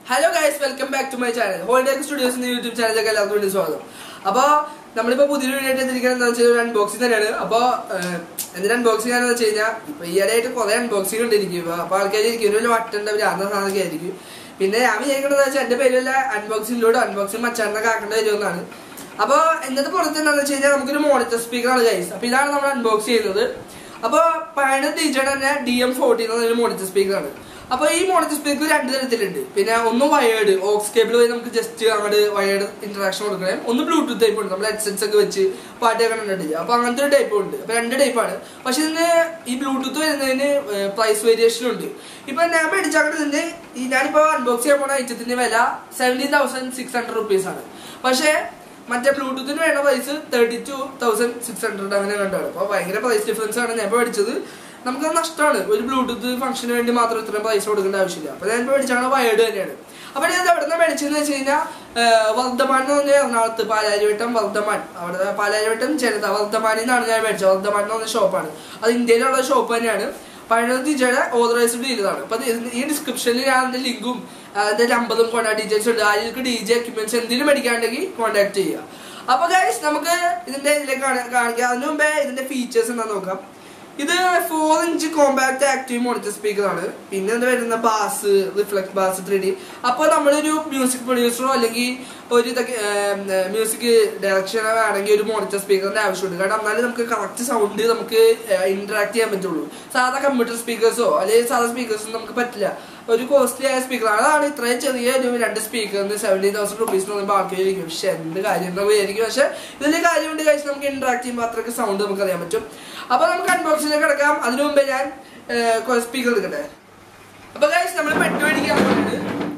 Hello guys welcome back to my channel holiday studios YouTube ചാനലിലേക്ക് എല്ലാവർക്കും വേണ്ടി സ്വാഗതം അപ്പോൾ നമ്മളിപ്പോൾ പുതിയൊരു വീഡിയോ ആയിട്ട് എത്തിയിരിക്കുന്നത് എന്താ വെച്ചാൽ ഒരു അൺബോക്സിംഗ് തന്നെയാണ് അപ്പോൾ എന്തിനാ അൺബോക്സിംഗ് ആണെന്ന് വെച്ച് കഴിഞ്ഞാൽ ഇപ്പോൾ ഈയിടെയായിട്ട് കുറേ അൺബോക്സിംഗ് കൊണ്ടിരിക്കും അപ്പോൾ ആൾക്കാർ ഇരിക്കും ഒരു വട്ടുണ്ട് ഒരു അന്ന സാധനമൊക്കെ ആയിരിക്കും പിന്നെ ഞാൻ വിചാരിക്കുന്നത് വെച്ചാൽ എൻ്റെ പേരിലുള്ള അൺബോക്സിംഗിലൂടെ അൺബോക്സിംഗ് മച്ചാനൊക്കെ ആക്കേണ്ടി വരുമെന്നാണ് അപ്പോൾ എന്നിട്ട് പുറത്ത് എന്താണെന്ന് വെച്ച് കഴിഞ്ഞാൽ നമുക്കൊരു മോണിറ്റർ സ്പീക്കറാണ് ഗൈസ് അപ്പോൾ ഇതാണ് നമ്മൾ അൺബോക്സ് ചെയ്യുന്നത് അപ്പോൾ പഴയ ടീച്ചർ തന്നെ ഡി എം ഫോർട്ടീൻ എന്നൊരു മോണിറ്റർ സ്പീക്കറാണ് അപ്പൊ ഈ മോണിറ്റർ സ്പീക്കർ രണ്ട് തരത്തിലുണ്ട് പിന്നെ ഒന്ന് വയേർഡ് ഓക്സ് കേബിൾ വഴി നമുക്ക് ജസ്റ്റ് അങ്ങോട്ട് വയേർഡ് ഇന്ററാക്ഷൻ കൊടുക്കണം ഒന്ന് ബ്ലൂടൂത്ത് ടൈപ്പ് ഉണ്ട് നമ്മൾ ഹെഡ്സെറ്റ്സ് ഒക്കെ വെച്ച് പാട്ടൊക്കെ കണ്ടിട്ടില്ല അപ്പൊ അങ്ങനത്തെ ഒരു ടൈപ്പ് ഉണ്ട് അപ്പൊ രണ്ട് ടൈപ്പാണ് പക്ഷെ ഇതിന് ഈ ബ്ലൂടൂത്ത് വരുന്നതിന് പ്രൈസ് വേരിയേഷൻ ഉണ്ട് ഇപ്പൊ ഞാൻ മേടിച്ചാക്കുന്നതിന്റെ ഈ ഞാനിപ്പോ അൺബോക്സ് ചെയ്യാൻ പോണ ഐറ്റത്തിന്റെ വില seventeen thousand six hundred rupees ആണ് പക്ഷേ മറ്റേ ബ്ലൂടൂത്തിന് വേണ്ട price thirty two thousand six hundred അങ്ങനെ കണ്ടാണ് അപ്പൊ ഭയങ്കര പ്രൈസ് ഡിഫറൻസ് ആണ് ഞാൻ ഇപ്പൊ മേടിച്ചത് നമുക്ക് നഷ്ടമാണ് ഒരു ബ്ലൂടൂത്ത് ഫംഗ്ഷന് വേണ്ടി മാത്രം ഇത്രയും പൈസ കൊടുക്കേണ്ട ആവശ്യമില്ല അപ്പൊ ഞാൻ മേടിച്ചാണ് വയേർഡ് തന്നെയാണ് അപ്പൊ ഞാൻ എവിടെ നിന്ന് മേടിച്ചെന്ന് വെച്ച് കഴിഞ്ഞാൽ വർദ്ധമാൻ എന്ന് പറഞ്ഞ എറണാകുളത്ത് പാലാരിവട്ടം വർദ്ധമാൻ അവിടെ പാലാരിവട്ടം ജനത വർദ്ധമാനിൽ നിന്നാണ് ഞാൻ മേടിച്ചത് വർദ്ധമാൻ എന്ന് പറഞ്ഞ ഷോപ്പാണ് അത് ഇന്ത്യയിലുള്ള ഷോപ്പ് തന്നെയാണ് പഴയ ടീച്ചറുടെ ഓതറൈസ്ഡ് ഡീലറാണ് അപ്പൊ ഇത് ഈ ഡിസ്ക്രിപ്ഷനിൽ ഞാൻ അതിന്റെ ലിങ്കും അതിന്റെ നമ്പറും കോൺടാക്ട് ഡീറ്റെയിൽസ് ഉണ്ട് ആർക്ക് ഡി ജെ എക്യുപ്മെന്റ്സ് എന്തെങ്കിലും മേടിക്കാണ്ടെങ്കിൽ കോൺടാക്ട് ചെയ്യുക അപ്പൊ ഗൈസ് നമുക്ക് ഇതിന്റെ ഇതിലേക്ക് കാണിക്കാം അതിനു മുമ്പേ ഇതിന്റെ ഫീച്ചേഴ്സ് എന്താന്ന് നോക്കാം ഇത് four inch compact active monitor speaker ആണ് പിന്നെ ഇത് വരുന്ന bass reflect bass three D അപ്പോൾ നമ്മളൊരു മ്യൂസിക് പ്രൊഡ്യൂസറോ അല്ലെങ്കിൽ ഒരു ഇതൊക്കെ മ്യൂസിക് ഡയറക്ഷനോ ആണെങ്കിൽ ഒരു മോണിറ്റർ സ്പീക്കറിന്റെ ആവശ്യമുണ്ട് കാരണം എന്നാലും നമുക്ക് കറക്റ്റ് സൗണ്ട് നമുക്ക് ഇന്ററാക്ട് ചെയ്യാൻ പറ്റുള്ളൂ സാധാ കമ്പ്യൂട്ടർ സ്പീക്കേഴ്സോ അല്ലെങ്കിൽ സാധാ സ്പീക്കേഴ്സോ നമുക്ക് പറ്റില്ല ഒരു കോസ്റ്റ്ലി ആയ സ്പീക്കറാണ് അതാണ് ഇത്രയും ചെറിയ ഒരു രണ്ട് സ്പീക്കറിന് സെവൻറ്റീൻ തൗസൻഡ് റുപ്പീസ് എന്ന് പറയുമ്പോൾ ആൾക്കാർ വിചാരിക്കും പക്ഷെ എന്ത് കാര്യം എന്ന് വിചാരിക്കും പക്ഷെ ഇതിന്റെ കാര്യമുണ്ട് കഴിച്ച് നമുക്ക് ഇന്ററാക്ട് ചെയ്യുമ്പോൾ അത്രയ്ക്ക് സൗണ്ട് നമുക്ക് അറിയാൻ പറ്റും അപ്പൊ നമുക്ക് അൺബോക്സിലേക്ക് കിടക്കാം അതിനു മുമ്പേ ഞാൻ സ്പീക്കർ എടുക്കട്ടെ അപ്പൊ ഗൈസ് നമ്മൾ പെട്ട് മേടിക്കാൻ പോകുന്നത്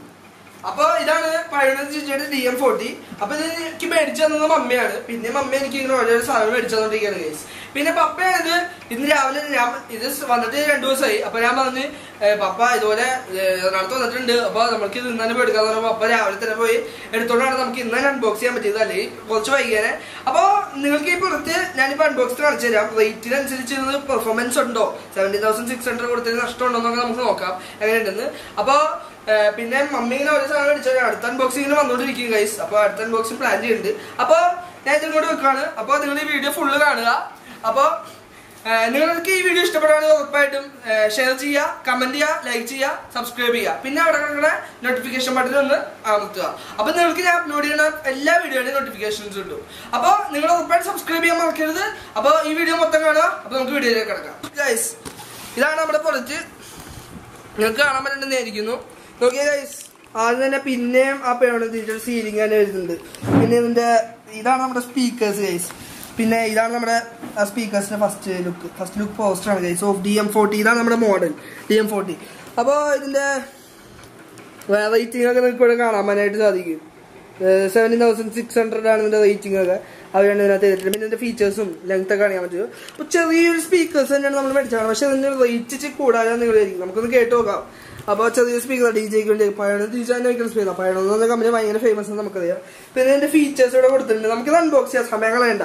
അപ്പൊ ഇതാണ് പഴയ ചേച്ചിയുടെ ഡി എം ഫോർട്ടി അപ്പൊ ഇത് എനിക്ക് മേടിച്ചു തന്നത് മമ്മിയാണ് പിന്നെ മമ്മി എനിക്ക് ഇങ്ങനെ ഓരോ സാധനം മേടിച്ചു തന്നോണ്ടിരിക്കുകയാണ് ഗൈസ് പിന്നെ പപ്പയാണിത് ഇന്ന് രാവിലെ ഞാൻ ഇത് വന്നിട്ട് രണ്ടു ദിവസമായി അപ്പൊ ഞാൻ പറഞ്ഞ് പപ്പ ഇതുപോലെ എറണാകുളത്ത് വന്നിട്ടുണ്ട് അപ്പൊ നമുക്ക് ഇത് ഇന്നെ എടുക്കാന്ന് പറഞ്ഞപ്പോ പപ്പ രാവിലെ തന്നെ പോയി എടുത്തോണ്ടാണ് നമുക്ക് ഇന്ന് അൺബോക്സ് ചെയ്യാൻ പറ്റിയത് അല്ലെങ്കിൽ കുറച്ച് വൈകിയാനെ അപ്പൊ നിങ്ങൾക്ക് ഈ പുറത്ത് ഞാനിപ്പോ അൺബോക്സ് കാണിച്ചു തരാം റേറ്റിനനുസരിച്ച് പെർഫോമൻസ് ഉണ്ടോ സെവൻറ്റീൻ തൗസൻഡ് സിക്സ് ഹൺഡ്രഡ് കൊടുത്തതിന് നഷ്ടമുണ്ടോ എന്നൊക്കെ നമുക്ക് നോക്കാം എങ്ങനെയുണ്ടെന്ന് അപ്പൊ പിന്നെ മമ്മി ഇങ്ങനെ ഒരു സാധനം അടിച്ചാൽ അടുത്ത അൺബോക്സിങ്ങിന് വന്നോണ്ടിരിക്കും ഗൈസ് അപ്പൊ അടുത്ത അൺബോക്സിംഗ് പ്ലാൻ ചെയ്യുന്നുണ്ട് അപ്പൊ ഞാൻ ഇതും കൂടി വെക്കാണ് അപ്പൊ നിങ്ങൾ ഈ വീഡിയോ ഫുള്ള് കാണുക അപ്പൊ നിങ്ങൾക്ക് ഈ വീഡിയോ ഇഷ്ടപ്പെടുകയാണെങ്കിൽ ഉറപ്പായിട്ടും ഷെയർ ചെയ്യുക കമന്റ് ചെയ്യുക ലൈക്ക് ചെയ്യുക സബ്സ്ക്രൈബ് ചെയ്യുക പിന്നെ അവിടെ കിടക്കുന്ന നോട്ടിഫിക്കേഷൻ ബട്ടൺ ഒന്ന് അമർത്തുക അപ്പൊ നിങ്ങൾക്ക് ഞാൻ അപ്ലോഡ് ചെയ്യുന്ന എല്ലാ വീഡിയോയുടെയും നോട്ടിഫിക്കേഷൻസ് കിട്ടും അപ്പോൾ നിങ്ങൾ ഉറപ്പായിട്ട് സബ്സ്ക്രൈബ് ചെയ്യാൻ മറക്കരുത് അപ്പോൾ ഈ വീഡിയോ മൊത്തം കാണുക അപ്പൊ നമുക്ക് വീഡിയോയിലേക്ക് കിടക്കാം ഗൈസ് ഇതാണ് നമ്മുടെ പ്രൊഡക്റ്റ് നിങ്ങൾക്ക് കാണാൻ പറ്റുന്നതായിരിക്കുന്നു നോക്കിയ ഗൈസ് ആദ്യം തന്നെ പിന്നെയും ആ പേരുടെ ഡീറ്റെയിൽ സീലിംഗ് തന്നെ വരുന്നുണ്ട് പിന്നെ ഇതിന്റെ ഇതാണ് നമ്മുടെ സ്പീക്കേഴ്സ് ഗൈസ് പിന്നെ ഇതാണ് നമ്മുടെ സ്പീക്കേഴ്സിന്റെ first look first look poster ആണ് guys of D M forty ഇതാണ് നമ്മുടെ മോഡൽ ഡി എം ഫോർട്ടി അപ്പോൾ ഇതിന്റെ റേറ്റിംഗ് ഒക്കെ നിങ്ങൾക്ക് ഇവിടെ കാണാനായിട്ട് സാധിക്കും സെവൻറ്റീൻ തൗസൻഡ് സിക്സ് ഹൺഡ്രഡ് ആണ് ഇതിന്റെ റേറ്റിംഗ് ഒക്കെ അവരാണ് ഇതിനകത്ത് ചെയ്തിട്ടുള്ളത് പിന്നെ ഇതിന്റെ ഫീച്ചേഴ്സും ലെങ്ത് ഒക്കെ അറിയാൻ പറ്റും അപ്പോൾ ചെറിയൊരു സ്പീക്കേഴ്സ് തന്നെയാണ് നമ്മൾ മേടിച്ചത് പക്ഷെ ഇതിന്റെ റേറ്റ് കൂടാതെ നിങ്ങൾ ആയിരിക്കും നമുക്കൊന്ന് കേട്ട് നോക്കാം അപ്പോൾ ചെറിയ സ്പീക്കർ ഡി ജെക്ക് വേണ്ടി പഴയ ഡി ജെ തന്നെ വയ്ക്കുന്ന സ്പീക്കർ പഴയ എന്ന് പറഞ്ഞ കമ്പനി ഭയങ്കര ഫേമസ് ആണ് നമുക്കറിയാം പിന്നെ ഇതിന്റെ ഫീച്ചേഴ്സ് ഇവിടെ കൊടുത്തിട്ടുണ്ട് നമുക്കിത് അൺബോക്സ് ചെയ്യാം സമയങ്ങൾ വേണ്ട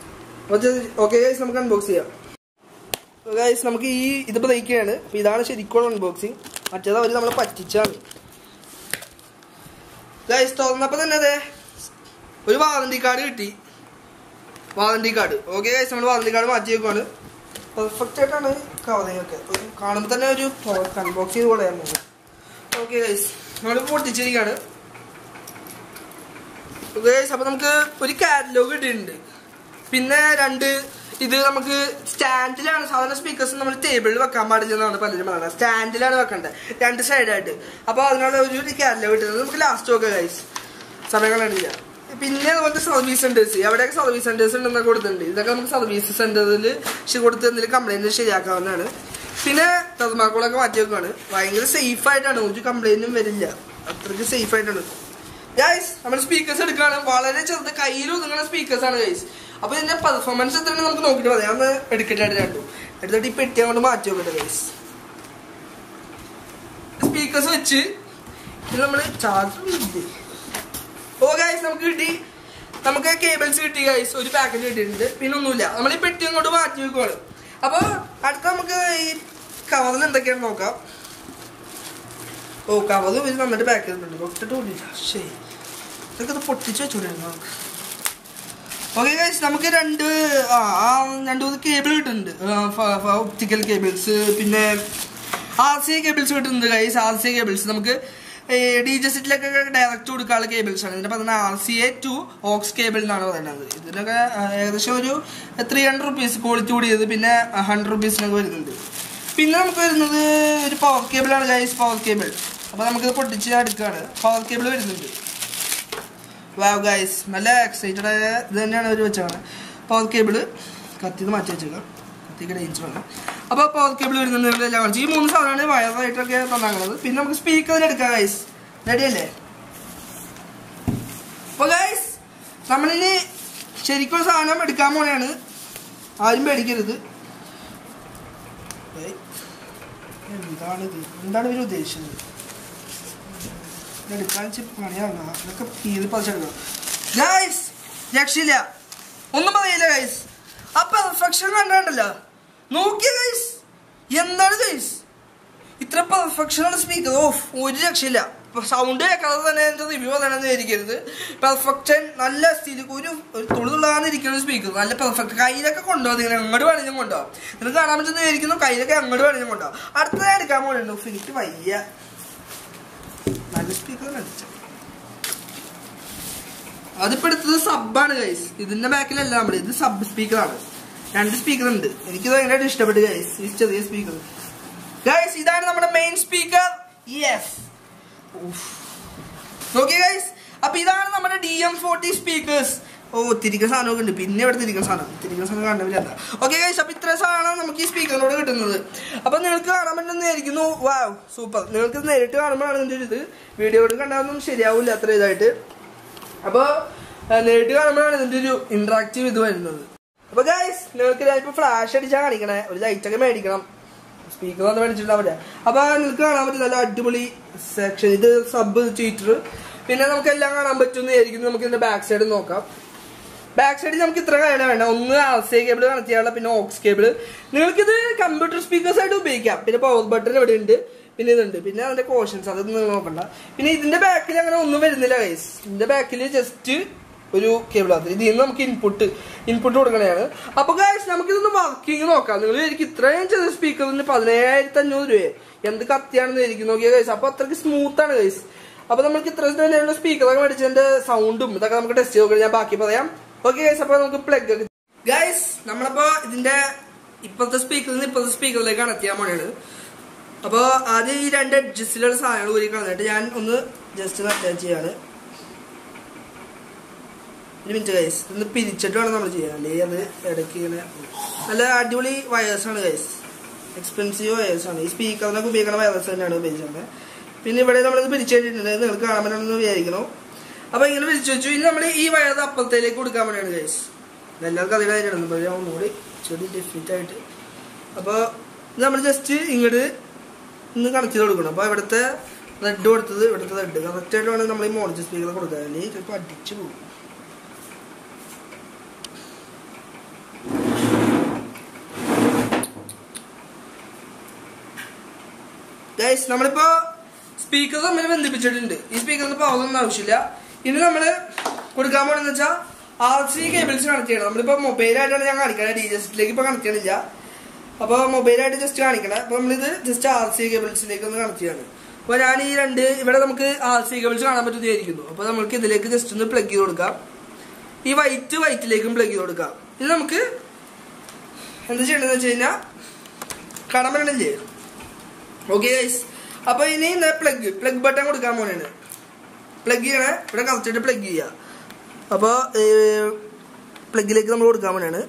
ഓക്കെ ഗൈസ് നമുക്ക് അൺബോക്സ് ചെയ്യാം ഗൈസ് നമുക്ക് ഈ ഇത് ബ്രേക്കാണ് അപ്പോൾ ഇതാണ് ശരിക്കുള്ള അൺബോക്സിങ് മറ്റേത് അവർ നമ്മളെ പറ്റിച്ചാണ് ഗൈസ് തുറന്നപ്പോൾ തന്നെ അതെ ഒരു വാറണ്ടി കാർഡ് കിട്ടി വാറണ്ടി കാർഡ് ഓക്കെ ഗൈസ് നമ്മൾ വാറണ്ടി കാർഡ് മാറ്റി വെക്കുവാണ് പെർഫെക്റ്റ് ആയിട്ടാണ് കവറിങ് ഒക്കെ കാണുമ്പോൾ തന്നെ ഒരു അൺബോക്സ് ചെയ്ത് കൊള്ളാൻ പോകുന്നത് ഓക്കെ ഗൈസ് നമ്മൾ പൊട്ടിച്ചിരിക്കുകയാണ് ഗൈസ് അപ്പോൾ നമുക്ക് ഒരു കാറ്റലോഗ് ഇട്ടിട്ടുണ്ട് പിന്നെ രണ്ട് ഇത് നമുക്ക് സ്റ്റാൻഡിലാണ് സാധാരണ സ്പീക്കേഴ്സ് നമ്മൾ ടേബിളിൽ വെക്കാൻ പാടില്ലെന്നാണ് പലരും പറയുന്നത് സ്റ്റാൻഡിലാണ് വെക്കേണ്ടത് രണ്ട് സൈഡായിട്ട് അപ്പോൾ അതിനുള്ള ഒരു കാറ്റലോഗ് ഇട്ടുന്നത് നമുക്ക് ലാസ്റ്റ് നോക്കാം ഗൈസ് സമയം കളയണില്ല പിന്നെ അതുപോലെ സർവീസ് സെന്റേഴ്സ് എവിടെയൊക്കെ സർവീസ് സെന്റേഴ്സ് ഉണ്ടെന്നൊക്കെ കൊടുത്തിട്ടുണ്ട് ഇതൊക്കെ നമുക്ക് സർവീസ് സെന്ററിൽ കൊടുത്ത് എന്തെങ്കിലും കംപ്ലൈന്റ് ശരിയാക്കാവുന്നതാണ് പിന്നെ തെർമാക്കോളൊക്കെ മാറ്റി വെക്കുകയാണ് ഭയങ്കര സേഫ് ആയിട്ടാണ് ഒരു കംപ്ലൈന്റും വരില്ല അത്രയ്ക്ക് സേഫ് ആയിട്ടാണ് ഗൈസ് നമ്മൾ സ്പീക്കേഴ്സ് എടുക്കുകയാണ് വളരെ ചെറുത് കയ്യിൽ ഒതുങ്ങുന്ന സ്പീക്കേഴ്സ് ആണ് ഗൈസ് അപ്പൊ ഇതിന്റെ പെർഫോമൻസ് എത്രയാണ് നമുക്ക് നോക്കിയിട്ട് പറയാം ഒന്ന് എടുക്കട്ടെ രണ്ടും എടുത്തിട്ട് ഈ പെട്ടി അങ്ങോട്ട് മാറ്റി വെക്കട്ടെ ഗൈസ് സ്പീക്കേഴ്സ് വെച്ച് ഇത് നമ്മൾ ചാർജ് ഓ ഗൈസ് നമുക്ക് കിട്ടി നമുക്ക് കേബിൾസ് കിട്ടി ഗൈസ് ഒരു പാക്കറ്റ് കിട്ടിയിട്ടുണ്ട് പിന്നെ ഒന്നുമില്ല നമ്മൾ ഈ പെട്ടി അങ്ങോട്ട് മാറ്റി വെക്കുവാണ് അപ്പോൾ അടുത്ത നമുക്ക് ഈ കവറിൽ എന്തൊക്കെയാണ് നോക്കാം ഓ കവർ ഇവര് നന്നായിട്ട് പാക്ക് ചെയ്തിട്ടുണ്ട് തൊട്ടിട്ട് കൊണ്ടില്ല ശരി ഇതൊക്കെ ഇത് പൊട്ടിച്ച് വെച്ചോണ്ടിരുന്നു നമുക്ക് ഓക്കെ ഗൈസ് നമുക്ക് രണ്ട് ആ ആ രണ്ട് മൂന്ന് കേബിൾ കിട്ടുന്നുണ്ട് ഒപ്റ്റിക്കൽ കേബിൾസ് പിന്നെ ആർ സി കേബിൾസ് കിട്ടുന്നുണ്ട് ഗൈസ് ആർ സി കേബിൾസ് നമുക്ക് ഡി ജെ സെറ്റിലൊക്കെ ഡയറക്റ്റ് കൊടുക്കാനുള്ള കേബിൾസ് ആണ് ഇതിന്റെ പറയുന്നത് R C A to aux cable എന്നാണ് പറയുന്നത് ഇതിനൊക്കെ ആ, ഏകദേശം ഒരു ത്രീ ഹൺഡ്രഡ് റുപ്പീസ് ക്വാളിറ്റി കൂടിയത് പിന്നെ ഹൺഡ്രഡ് റുപ്പീസിനൊക്കെ വരുന്നുണ്ട് പിന്നെ നമുക്ക് വരുന്നത് ഒരു പവർ കേബിളാണ് ഗൈസ് പവർ കേബിൾ അപ്പോൾ നമുക്കിത് പൊട്ടിച്ച് എടുക്കുകയാണ് പവർ കേബിൾ വരുന്നുണ്ട് വാവ് ഗൈസ് നല്ല എക്സൈറ്റഡ് ആയ ഇത് തന്നെയാണ് അവർ വെച്ചാണ് പവർ കേബിള് കത്തിന്ന് മാറ്റി വെച്ചേക്കാം കത്തിക്ക് ഡേഞ്ചർ ആണ് അപ്പോൾ പവർ കേബിൾ വരുന്നുണ്ട് എല്ലാം കാണിച്ചു ഈ മൂന്ന് സാധനമാണ് വയറായിട്ടൊക്കെ തന്നാക്കുന്നത് പിന്നെ നമുക്ക് സ്പീക്കർ എടുക്കാം ഗൈസ് റെഡി അല്ലേ അപ്പോൾ ഗൈസ് നമ്മളിനി ശരിക്കും സാധനം എടുക്കാൻ പോണെയാണ് ആരും പേടിക്കരുത് ഏയ്. എന്താണിത് എന്താണ് ഇവർ ഉദ്ദേശിച്ചത് എടുക്കാൻ പണിയാണ് അതൊക്കെ ഇത് പതിച്ചെടുക്കണം ഗൈസ് രക്ഷയില്ല ഒന്നും പറയില്ല ഗൈസ് ആ പെർഫെക്ഷൻ കണ്ടല്ലോ നോക്കിയ ഗൈസ് എന്താണ് ഗൈസ് ഇത്ര പെർഫെക്ഷൻ ആണ് സ്പീക്കർ ഓഫ് ഒരു രക്ഷയില്ല സൗണ്ട് കേൾക്കാതെ തന്നെ എന്റെ റിവ്യൂ പറയണമെന്ന് വിചാരിക്കരുത് പെർഫെക്ഷൻ നല്ല സ്ഥിതി ഒരു ഒരു തുളുതുള്ളാന്ന് ഇരിക്കുന്ന സ്പീക്കർ നല്ല പെർഫെക്റ്റ് കയ്യിലൊക്കെ കൊണ്ടുപോകാം നിങ്ങൾ എങ്ങോട്ട് വേണമെങ്കിലും കൊണ്ടുപോകാം നിങ്ങൾക്ക് കാണാൻ പറ്റുന്ന വിചാരിക്കുന്നു കയ്യിലൊക്കെ എങ്ങോട്ട് വേണമെങ്കിലും കൊണ്ടുപോകാം അടുത്തത് എടുക്കാൻ പോകുന്നുണ്ട് ഉഫ്, എനിക്ക് വയ്യ നല്ല സ്പീക്കർ അടിച്ച അതിപ്പോ എടുത്തത് സബാണ് ഗൈസ് ഇതിന്റെ ബാക്കിലല്ല നമ്മൾ ഇത് സബ് സ്പീക്കറാണ് രണ്ട് സ്പീക്കർ ഉണ്ട് എനിക്കിത് ഭയങ്കരമായിട്ട് ഇഷ്ടപ്പെട്ടു ഗൈസ് ഈ ചെറിയ സ്പീക്കർ ഗൈസ് ഇതാണ് നമ്മുടെ മെയിൻ സ്പീക്കർ യെസ് നോക്കിയ ഗൈസ് അപ്പൊ ഇതാണ് നമ്മുടെ ഡി എം ഫോർട്ടി സ്പീക്കേഴ്സ് ഓ തിരിക്കുന്ന സാധനമൊക്കെ ഉണ്ട് പിന്നെ ഇവിടെ തിരിക്കുന്ന സാധനം തിരിക്കുന്ന സാധനം കണ്ടില്ല ഓക്കെ ഗൈസ് അപ്പൊ ഇത്ര സാധനം നമുക്ക് ഈ സ്പീക്കറിനോട് കിട്ടുന്നത് അപ്പൊ നിങ്ങൾക്ക് കാണാൻ പറ്റുന്നതായിരിക്കുന്നു വാവ് സൂപ്പർ നിങ്ങൾക്ക് നേരിട്ട് കാണുമ്പോഴാണ് ഇതിന്റെ ഒരു ഇത് വീഡിയോയിൽ കണ്ടാലൊന്നും ശരിയാവില്ല അത്ര ഇതായിട്ട് അപ്പൊ ആ, നേരിട്ട് കാണുമ്പോഴാണ് ഇതിന്റെ ഒരു ഇന്ററാക്റ്റീവ് ഇത് വരുന്നത് അപ്പൊ ഗൈസ് നിങ്ങൾക്ക് ഇപ്പൊ ഫ്ലാഷ് അടിച്ചാൽ കാണിക്കണേ ഒരു ലൈറ്റ് ഒക്കെ മേടിക്കണം സ്പീക്കർ ഒന്നും മേടിച്ചിട്ടുണ്ടാവില്ല അപ്പൊ നിങ്ങൾക്ക് കാണാൻ പറ്റും നല്ല അടിപൊളി സെക്ഷൻ ഇത് സബ് ട്വീറ്റർ പിന്നെ നമുക്ക് എല്ലാം കാണാൻ പറ്റുന്നതായിരിക്കും നമുക്ക് ഇതിന്റെ ബാക്ക് സൈഡ് നോക്കാം ബാക്ക് സൈഡിൽ നമുക്ക് ഇത്ര കാര്യമാണ് വേണ്ട ഒന്ന് ആർ സി കേബിൾ കണക്ട് ചെയ്യാനുള്ള പിന്നെ ഓക്സ് കേബിൾ നിങ്ങൾക്കിത് കമ്പ്യൂട്ടർ സ്പീക്കേഴ്സ് ആയിട്ട് ഉപയോഗിക്കാം പിന്നെ പവർ ബട്ടൺ ഇവിടെ ഉണ്ട് പിന്നെ ഇതുണ്ട് പിന്നെ അതിന്റെ കോഷൻസ് അതൊന്നും നിങ്ങൾ നോക്കണ്ട പിന്നെ ഇതിന്റെ ബാക്കിൽ അങ്ങനെ ഒന്നും വരുന്നില്ല ഗൈസ് ഇതിന്റെ ബാക്കിൽ ജസ്റ്റ് ഒരു കേബിൾ അത് ഇതിൽ നിന്ന് നമുക്ക് ഇൻപുട്ട് ഇൻപുട്ട് കൊടുക്കണതാണ് അപ്പൊ ഗൈസ് നമുക്ക് ഇതൊന്ന് വർക്കിംഗ് നോക്കാം നിങ്ങൾ എനിക്ക് ഇത്രയും ചെറിയ സ്പീക്കറിന് പതിനേഴായിരത്തി അഞ്ഞൂറ് രൂപയെ എന്ത് കത്തിയാണെന്ന് ഇരിക്കും നോക്കിയ ഗൈസ് അപ്പൊ അത്രയ്ക്ക് സ്മൂത്ത് ആണ് ഗൈസ് അപ്പൊ നമുക്ക് ഇത്ര തന്നെയുള്ള സ്പീക്കറൊക്കെ മേടിച്ചതിന്റെ സൗണ്ടും ഇതൊക്കെ നമുക്ക് ടെസ്റ്റ് ചെയ്ത് നോക്കാം ഞാൻ ബാക്കി പറയാം ഓക്കെ ഗൈസ് അപ്പൊ നമുക്ക് പ്ലഗ് ഗൈസ് നമ്മളപ്പോ ഇതിന്റെ ഇപ്പോഴത്തെ സ്പീക്കറിൽ നിന്ന് ഇപ്പോഴത്തെ സ്പീക്കറിലേക്ക് കണക്ട് ചെയ്യാൻ പോണെയാണ് അപ്പൊ ആദ്യം ഈ രണ്ട് അഡ്ജസ്റ്റിലുള്ള സാധനങ്ങൾ ഊരി കളഞ്ഞിട്ട് ഞാൻ ഒന്ന് ജസ്റ്റ് അറ്റാച്ച് ചെയ്യാണ് ഒരു മിനിറ്റ് ഗൈസ് ഇന്ന് പിരിച്ചിട്ട് വേണം നമ്മൾ ചെയ്യാൻ അല്ലെങ്കിൽ അത് ഇടയ്ക്ക് ഇങ്ങനെ നല്ല അടിപൊളി വയേഴ്സ് ആണ് ഗൈസ് എക്സ്പെൻസീവ് വയേഴ്സ് ആണ് ഈ സ്പീക്കറിനൊക്കെ ഉപയോഗിക്കുന്ന വയേഴ്സ് തന്നെയാണ് ഉപയോഗിച്ചത് പിന്നെ ഇവിടെ നമ്മളിത് പിരിച്ചു വെച്ചിട്ടുണ്ട് നിങ്ങൾക്ക് കാണാൻ പറ്റുമെന്ന് വിചാരിക്കണം അപ്പൊ ഇങ്ങനെ പിരിച്ചു വെച്ചു ഇനി നമ്മൾ ഈ വയർ അപ്പുറത്തേക്ക് കൊടുക്കാൻ വേണ്ടിയാണ് ഗൈസ് എല്ലാവർക്കും അതിൽ കാര്യമാണ് നമ്മൾ ഞാൻ ഒന്നുകൂടി ചെടി ഡെഫിനറ്റ് ആയിട്ട് അപ്പോൾ നമ്മൾ ജസ്റ്റ് ഇങ്ങോട്ട് ഇന്ന് കണക്ട് ചെയ്ത് കൊടുക്കണം അപ്പോൾ ഇവിടുത്തെ റെഡ് കൊടുത്തത് ഇവിടുത്തെ റെഡ് കറക്റ്റ് ആയിട്ട് വേണം നമ്മൾ ഈ മോണിറ്റർ സ്പീക്കർ കൊടുക്കാൻ അല്ലെങ്കിൽ ചിലപ്പോൾ അടിച്ചു പോകും ഗൈസ് നമ്മളിപ്പോ സ്പീക്കർ തമ്മിൽ ബന്ധിപ്പിച്ചിട്ടുണ്ട് ഈ സ്പീക്കറിന് പവർ ഒന്നും ആവശ്യമില്ല ഇനി നമ്മള് കൊടുക്കാൻ പോണെന്ന് വെച്ചാൽ ആർ സി കേബിൾസ് കണക്ട് ചെയ്യണം നമ്മളിപ്പോ മൊബൈലായിട്ടാണ് ഞാൻ കാണിക്കണത് ഡി ജസ്റ്റിലേക്ക് ഇപ്പൊ കണക്ട് ചെയ്യണില്ല അപ്പൊ മൊബൈലായിട്ട് ജസ്റ്റ് കാണിക്കണേ അപ്പൊ നമ്മളിത് ജസ്റ്റ് ആർ സി കേബിൾസിലേക്ക് ഒന്ന് കണക്ട് ചെയ്യാണ് അപ്പൊ ഞാൻ ഈ രണ്ട് ഇവിടെ നമുക്ക് ആർ സി കേബിൾസ് കാണാൻ പറ്റുന്നതായിരിക്കുന്നു അപ്പൊ നമുക്ക് ഇതിലേക്ക് ജസ്റ്റ് ഒന്ന് പ്ലഗ് ചെയ്ത് കൊടുക്കാം ഈ വൈറ്റ് വൈറ്റിലേക്കും പ്ലഗ് ചെയ്ത് കൊടുക്കാം ഇത് നമുക്ക് എന്താ ചെയ്യേണ്ടതെന്ന് വെച്ച് കഴിഞ്ഞാൽ കാണാൻ പറ്റണില്ലേ ഓക്കെ ഗൈസ് അപ്പൊ ഇനി പ്ലഗ് പ്ലഗ് ബട്ടൺ കൊടുക്കാൻ പോണേണ് പ്ലഗ് ചെയ്യണേ ഇവിടെ കറക്റ്റായിട്ട് പ്ലഗ് ചെയ്യുക അപ്പോൾ പ്ലഗിലേക്ക് നമ്മൾ കൊടുക്കാൻ പോണേണ്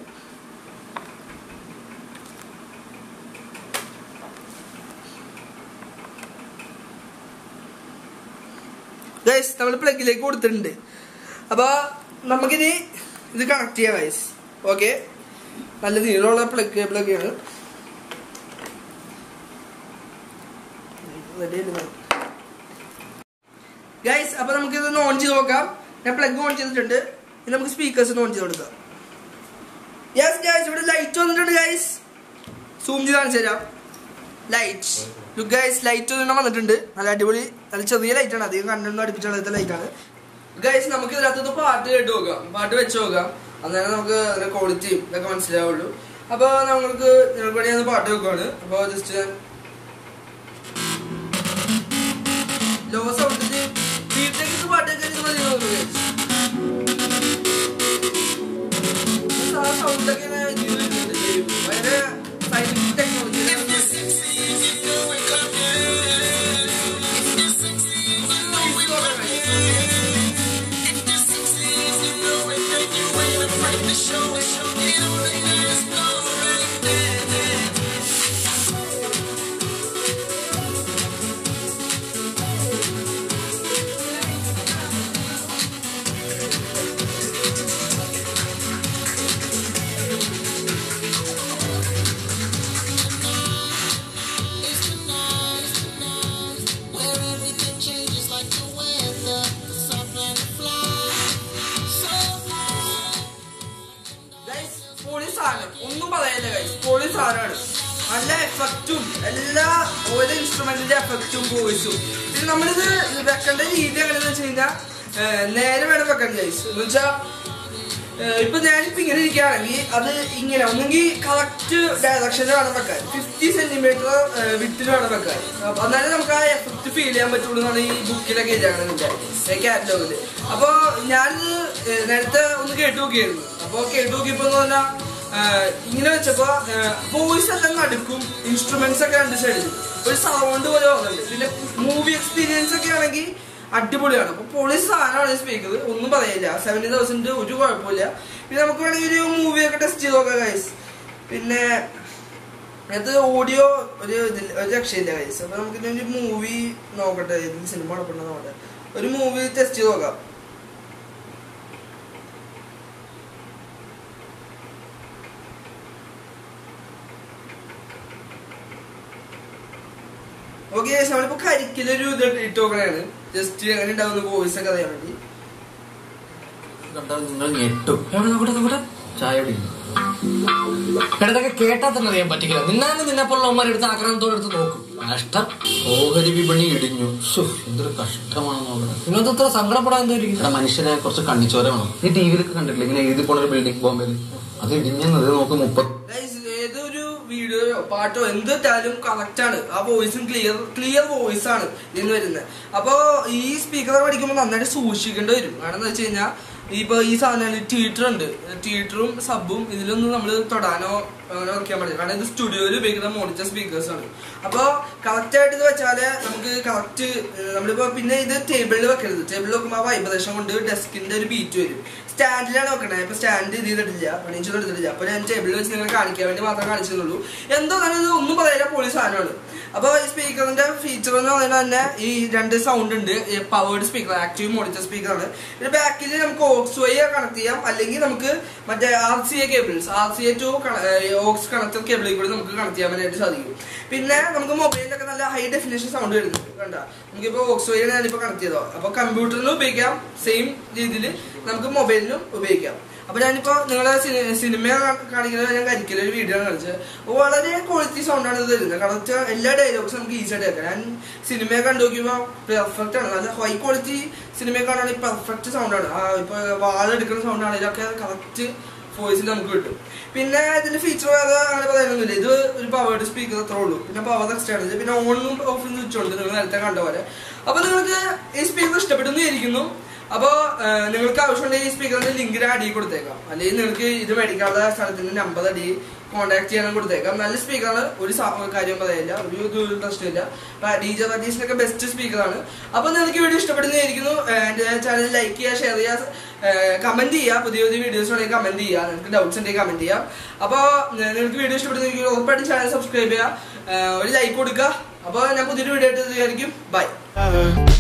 ഗൈസ് നമ്മൾ പ്ലഗിലേക്ക് കൊടുത്തിട്ടുണ്ട് അപ്പോൾ നമുക്കിനി ഇത് കണക്ട് ചെയ്യാം ഗൈസ് ഓക്കെ നല്ല നീളമുള്ള പ്ലഗ് പ്ലഗാണ് ഗൈസ് അപ്പൊ നമുക്ക് ഇത് ഓൺ ചെയ്ത് നോക്കാം ഞാൻ പ്ലഗ് ഓൺ ചെയ്തിട്ടുണ്ട് ഇനി നമുക്ക് സ്പീക്കേഴ്സ് ഓൺ ചെയ്ത് കൊടുക്കാം യെസ് ഗൈസ് ഇവിടെ ലൈറ്റ് വന്നിട്ടുണ്ട് ഗൈസ് സൂം ചെയ്ത് കാണിച്ചു തരാം ലൈറ്റ് ലുക്ക് ഗൈസ് ലൈറ്റ് ഒരെണ്ണം വന്നിട്ടുണ്ട് നല്ല അടിപൊളി നല്ല ചെറിയ ലൈറ്റ് ആണ് അധികം കണ്ണൊന്നും അടുപ്പിച്ചുള്ള ലൈറ്റ് ആണ് ഗൈസ് നമുക്ക് ഇതിനകത്ത് പാട്ട് കേട്ട് നോക്കാം പാട്ട് വെച്ച് നോക്കാം അന്നേരം നമുക്ക് അതിന്റെ ക്വാളിറ്റിയും ഇതൊക്കെ മനസ്സിലാവുള്ളൂ അപ്പൊ നമുക്ക് നിങ്ങൾക്ക് വേണ്ടി ഞാൻ പാട്ട് വെക്കുവാണ് അപ്പൊ ജസ്റ്റ് ലോ സൗണ്ടിൽ വീട്ടിലേക്ക് പാട്ട് വെക്കാൻ മതി തോന്നുന്നു സൗണ്ടൊക്കെ ഭയങ്കര സൈലന്റ് ടെക്നോളജി Guys, പൊളി സാധനം ഒന്നും പറയാനില്ല ഗൈസ് പൊളി സാധനമാണ് നല്ല എഫക്റ്റും എല്ലാ ഓരോ ഇൻസ്ട്രുമെന്റിന്റെ എഫക്റ്റും വോയിസും പിന്നെ നമ്മളിത് വെക്കേണ്ട രീതി എങ്ങനെയാന്ന് വെച്ച് കഴിഞ്ഞാൽ നേരെ വേണം വെക്കാൻ ഗൈസ് എന്ന് വെച്ചാ ഏഹ് ഇപ്പൊ ഞാനിപ്പോ ഇങ്ങനെ ഇരിക്കുകയാണെങ്കിൽ അത് ഇങ്ങനെ ഒന്നെങ്കിൽ കറക്റ്റ് ഡയറക്ഷനിൽ വേണം വെക്കാൻ ഫിഫ്റ്റി സെന്റിമീറ്റർ വിട്ടിൽ വേണം വെക്കാൻ അപ്പൊ എന്നാലേ നമുക്ക് ആ എഫക്റ്റ് ഫീൽ ചെയ്യാൻ പറ്റുള്ളൂ എന്നാണ് ഈ ബുക്കിലൊക്കെ എഴുതിയാണെന്നില്ല കാറ്റലോഗില് അപ്പൊ ഞാൻ ഏഹ് നേരത്തെ ഒന്ന് കേട്ടു നോക്കിയായിരുന്നു അപ്പൊ കേട്ടു നോക്കിയപ്പോ എന്ന് പറഞ്ഞാൽ ഇങ്ങനെ വെച്ചപ്പോ വോയിസ് എല്ലാം നടുക്കും ഇൻസ്ട്രുമെന്റ്സ് ഒക്കെ രണ്ട് സൈഡിൽ ഒരു സൗണ്ട് പോലെ വന്നിട്ടുണ്ട് പിന്നെ മൂവി എക്സ്പീരിയൻസ് ഒക്കെ ആണെങ്കിൽ അടിപൊളിയാണ് അപ്പൊ പൊളി സാധനമാണ് സ്പീക്കർ ഒന്നും പറയില്ല സെവന്റി തൗസൻഡ് ഒരു കുഴപ്പമില്ല പിന്നെ നമുക്ക് വേണമെങ്കിൽ ഒരു മൂവി ഒക്കെ ടെസ്റ്റ് ചെയ്ത് നോക്കാം ഗൈസ് പിന്നെ അത് ഓഡിയോ ഒരു ഇതിൽ- ഒരു രക്ഷയില്ല ഗൈസ് അപ്പൊ നമുക്ക് ഇനി ഒരു മൂവി നോക്കട്ടെ ഏത് സിനിമ നടപ്പുണ്ടെന്ന് നോക്കട്ടെ ഒരു മൂവി ടെസ്റ്റ് ചെയ്ത് നോക്കാം ഓക്കെ നമ്മളിപ്പോ കരിക്കലൊരു ഇത് ഇട്ട് നോക്കണാണ് ജസ്റ്റ് എങ്ങനെ ഉണ്ടാവുന്ന വോയിസ് ഒക്കെ അറിയാൻ വേണ്ടി കണ്ടാൽ നിങ്ങൾ ഞെട്ടും എവിടെ നോക്കട്ടെ നോക്കട്ടെ ചായ കുടിക്കുന്നു എടാ ഇതൊക്കെ കേട്ടാൽ തന്നെ അറിയാൻ പറ്റില്ല നിന്നാന്ന് നിന്നെപ്പോലുള്ളവന്മാർ എടുത്ത് ആക്രമണത്തോടെ എടുത്ത് നോക്കും കഷ്ടം ഓഹരി വിപണി ഇടിഞ്ഞു ശ്ശോ, എന്തൊരു കഷ്ടമാണ് നോക്കണം നിങ്ങൾക്ക് ഇത്ര സങ്കടപ്പെടാൻ എന്തായിരിക്കും എടാ മനുഷ്യരെ കുറച്ച് കണ്ണിച്ചോര വേണം നീ ടി വിയിലൊക്കെ കണ്ടിട്ടില്ല ഇങ്ങനെ എഴുതി പോണ ഒരു ബിൽഡിംഗ് ബോംബെയിൽ അത് ഇടിഞ്ഞെന്നത് നോക്ക് മുപ്പത് Guys, ഏതൊരു വീഡിയോയോ പാട്ടോ എന്തിട്ടാലും കറക്റ്റ് ആണ് ആ വോയിസും ക്ലിയർ ക്ലിയർ വോയിസ് ആണ് ഇതിന് വരുന്നത് അപ്പോ ഈ സ്പീക്കർ പഠിക്കുമ്പോൾ നന്നായിട്ട് സൂക്ഷിക്കേണ്ടി വരും കാരണം എന്താ വെച്ച് കഴിഞ്ഞാൽ ഇപ്പൊ ഈ സാധനങ്ങളിൽ ട്വീറ്റർ ഉണ്ട് ട്വീറ്ററും സബും ഇതിലൊന്നും നമ്മൾ തൊടാനോ അങ്ങനെ വെക്കാൻ പാടില്ല കാരണം ഇത് സ്റ്റുഡിയോയിൽ ഉപയോഗിക്കുന്ന മോണിറ്റർ സ്പീക്കേഴ്സ് ആണ് അപ്പോൾ കറക്റ്റ് ആയിട്ട് ഇത് വെച്ചാല് നമുക്ക് കറക്റ്റ് നമ്മളിപ്പോ പിന്നെ ഇത് ടേബിളിൽ വെക്കരുത് ടേബിളിൽ വെക്കുമ്പോൾ ആ വൈബ്രേഷൻ കൊണ്ട് ഡെസ്കിന്റെ ഒരു ബീറ്റ് വരും സ്റ്റാൻഡിലാണ് വെക്കണേ ഇപ്പൊ സ്റ്റാൻഡ് ഇത് ചെയ്തിട്ടില്ല ഫർണിച്ചർ എടുത്തിട്ടില്ല അപ്പൊ ഞാൻ ടേബിളിൽ വെച്ച് നിങ്ങൾ കാണിക്കാൻ വേണ്ടി മാത്രം കാണിച്ചതുള്ളൂ എന്തോ തന്നെ ഇത് ഒന്നും പറയാൻ പോളി സാധനമാണ് അപ്പൊ ഈ സ്പീക്കറിന്റെ ഫീച്ചർ എന്ന് പറയുന്നത് തന്നെ ഈ രണ്ട് സൗണ്ട് ഉണ്ട് powered speaker active monitor speaker ആണ് പിന്നെ ബാക്കിൽ നമുക്ക് ഓക്സ് വഴി കണക്ട് ചെയ്യാം അല്ലെങ്കിൽ നമുക്ക് മറ്റേ R C A cables R C A to aux connector കേബിളിൽ കൂടി നമുക്ക് കണക്ട് ചെയ്യാൻ വേണ്ടിയിട്ട് സാധിക്കും പിന്നെ നമുക്ക് മൊബൈലിലൊക്കെ നല്ല ഹൈ ഡെഫിനേഷൻ സൗണ്ട് വരുന്നുണ്ട് കണ്ട നമുക്കിപ്പോ ഓക്സ് വഴി ഞാനിപ്പോ കണക്ട് ചെയ്തോ അപ്പൊ കമ്പ്യൂട്ടറിനും ഉപയോഗിക്കാം സെയിം രീതിയിൽ നമുക്ക് മൊബൈലിനും ഉപയോഗിക്കാം അപ്പൊ ഞാനിപ്പോ നിങ്ങളെ സിനിമ കാണിക്കുന്നത് ഞാൻ കരിക്കല ഒരു വീഡിയോ ആണ് കാണിച്ചത് അപ്പൊ വളരെ ക്വാളിറ്റി സൗണ്ടാണ് ഇത് തരുന്നത് കാരണം വെച്ചാൽ എല്ലാ ഡയലോഗ്സും നമുക്ക് ഈസി ആയിട്ട് കേൾക്കാം ഞാൻ സിനിമ കണ്ടു നോക്കിയപ്പോൾ പെർഫെക്റ്റ് ആണ് നല്ല ഹൈ ക്വാളിറ്റി സിനിമ കാണുകയാണെങ്കിൽ പെർഫെക്റ്റ് സൗണ്ടാണ് ആ ഇപ്പൊ വാളെടുക്കുന്ന സൗണ്ട് ആണെങ്കിലും ഒക്കെ കറക്റ്റ് വോയിസിൽ നമുക്ക് കിട്ടും പിന്നെ ഇതിന്റെ ഫീച്ചർ വേറെ അങ്ങനെ പറയാനൊന്നുമില്ല ഇത് ഒരു പവേർഡ് സ്പീക്കർ അത്രേ ഉള്ളൂ പിന്നെ പവർ എക്സ്ട്രാ ആണ് ഇത് പിന്നെ ഓണും ഓഫും സ്വിച്ച് ഉണ്ട് നിങ്ങൾ നേരത്തെ കണ്ട പോലെ അപ്പൊ നിങ്ങൾക്ക് ഈ സ്പീക്കർ ഇഷ്ടപ്പെട്ടെന്ന് ഇരിക്കുന്നു അപ്പോ നിങ്ങൾക്ക് ആവശ്യമുണ്ടെങ്കിൽ ഈ സ്പീക്കറിന്റെ ലിങ്ക് ഞാൻ അടി കൊടുത്തേക്കാം അല്ലെങ്കിൽ നിങ്ങൾക്ക് ഇത് മേടിക്കാനുള്ള സ്ഥലത്തിന്റെ നമ്പർ അടി കോൺടാക്ട് ചെയ്യാൻ കൊടുത്തേക്കാം നല്ല സ്പീക്കറാണ് ഒരു സ- ഒരു കാര്യം പറയില്ല ഒരു ഇത് പ്രശ്നമില്ല ഡി ജെ റജീഷിനൊക്കെ ബെസ്റ്റ് സ്പീക്കറാണ് അപ്പൊ നിങ്ങൾക്ക് വീഡിയോ ഇഷ്ടപ്പെടുന്നതായിരിക്കുന്നു എന്റെ ചാനൽ ലൈക്ക് ചെയ്യുക ഷെയർ ചെയ്യുക കമന്റ് ചെയ്യുക പുതിയ പുതിയ വീഡിയോസ് ഉണ്ടെങ്കിൽ കമന്റ് ചെയ്യുക നിങ്ങൾക്ക് ഡൗട്ട്സ് ഉണ്ടെങ്കിൽ കമന്റ് ചെയ്യാം അപ്പോൾ നിങ്ങൾക്ക് വീഡിയോ ഇഷ്ടപ്പെടുന്നെങ്കിൽ ഉറപ്പായിട്ടും ചാനൽ സബ്സ്ക്രൈബ് ചെയ്യുക ഏഹ് ഒരു ലൈക്ക് കൊടുക്കുക അപ്പോൾ ഞാൻ പുതിയൊരു വീഡിയോ ആയിട്ട് വിചാരിക്കും ബൈ Uh,